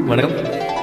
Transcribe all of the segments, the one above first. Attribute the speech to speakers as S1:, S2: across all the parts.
S1: வணக்கம்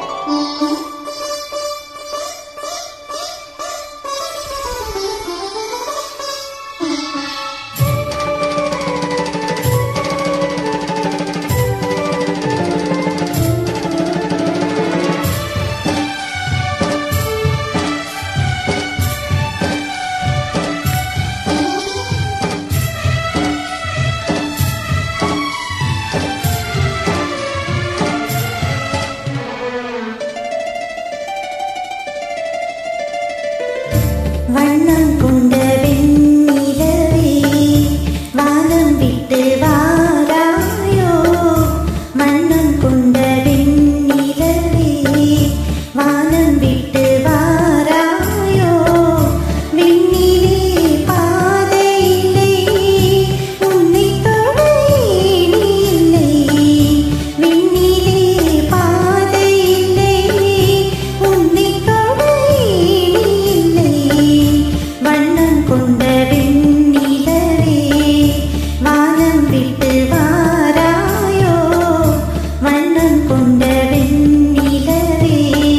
S2: வண்ணம் கொண்ட வெண்ணிலவே வானம் விட்டு வாராயோ மண்ணம் கொண்ட வெண்ணிலவே வானம் விட்டு வாராயோ விண்ணிலே பாதை இல்லை உன்னை தொட ஏணி இல்லை விண்ணிலே பாதை இல்லை உன்னை தொட ஏணி இல்லை வண்ணம் கொண்ட வெண்ணிலவே வானம் விட்டு வாராயோ வண்ணம் கொண்ட வெண்ணிலவே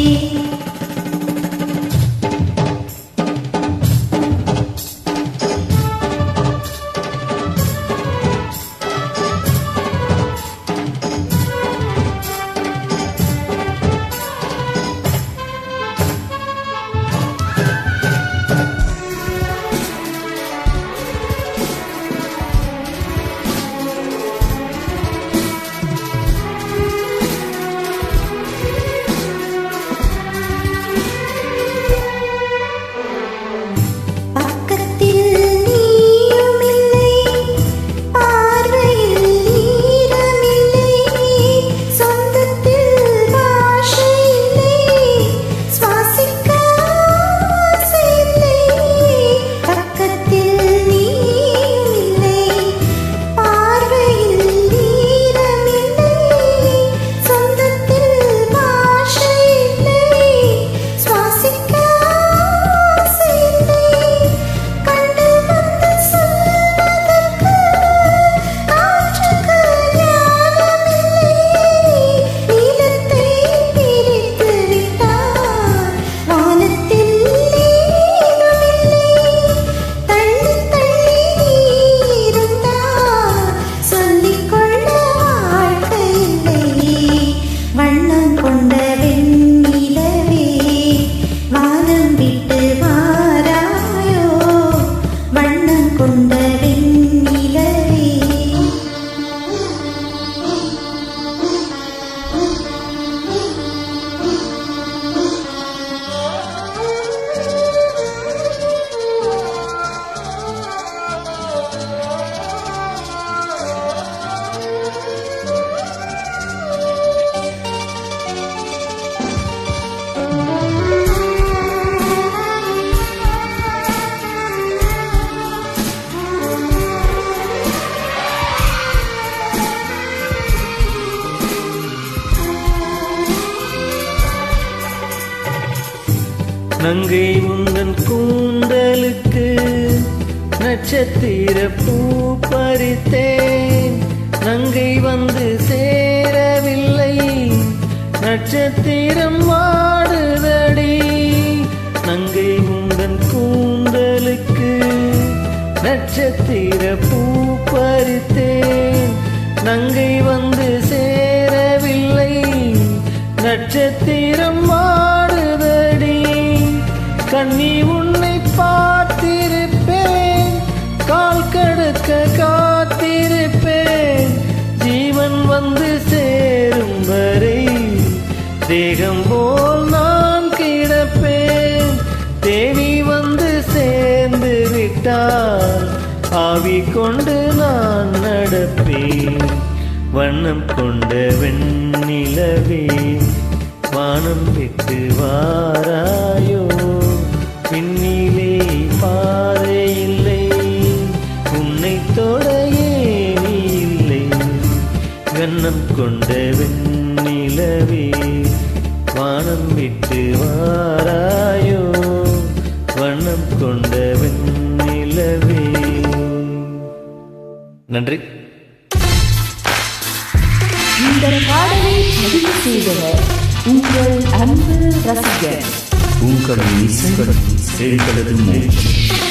S2: பக்கத்தில் நீயும் இல்லை பார்வையில் ஈரமில்லை சொந்தத்தில் பாஷை இல்லை சுவாசிக்க ஆசை இல்லை பக்கத்தில் நீயும் இல்லை பார்வையில் ஈரமில்லை சொந்தத்தில் பாஷை இல்லை சுவாசிக்க ஆசை இல்லை கண்டு வந்து சொல்வதற்கு காற்றுக்கு ஞானமில்லை நீலத்தை பிரித்து விட்டார் வானத்தில் ஏதுமில்லை தள்ளி தள்ளி நீ இருந்தார் சொல்லிக்கொள்ள வாழ்க்கை இல்லை வண்ணம் கொண்ட வெண்ணிலவே வானம் விட்டு வாராயோ வண்ணம் கொண்ட வெண்ணிலவே
S3: நங்கை உந்தன் கூந்தலுக்கு நட்சத்திர பூ பறித்தேன் நங்கை வந்து சேரவில்லை நட்சத்திரம் வாடுதடி நங்கை உந்தன் கூந்தலுக்கு நட்சத்திர பூ பறித்தேன் நங்கை வந்து சேரவில்லை நட்சத்திரம் வாடுதடி கண்ணி உன்னை பார்த்திருப்பேன் கால் கடுக்க காத்திருப்பேன் ஜீவன் வந்து சேரும் வரை தேகம் போல் நான் கிடப்பேன் தேவி வந்து சேர்ந்து விட்டால் ஆவி கொண்டு நான் நடப்பேன் வண்ணம் கொண்ட வெண்ணிலவே வானம் விட்டு வாராயோ விண்ணிலே பாதை இல்லை உன்னை தொட ஏணி இல்லை கண்ணம் கொண்ட வெண்ணிலவே வானம் விட்டு வாராயோ வண்ணம் கொண்ட வெண்ணிலவே
S1: நன்றி
S4: இந்த பாடலை பதிவு செய்தவர்
S1: உங்கள் அன்பு ரசிகர்
S4: உங்கள் இசை எங்களது மூச்சு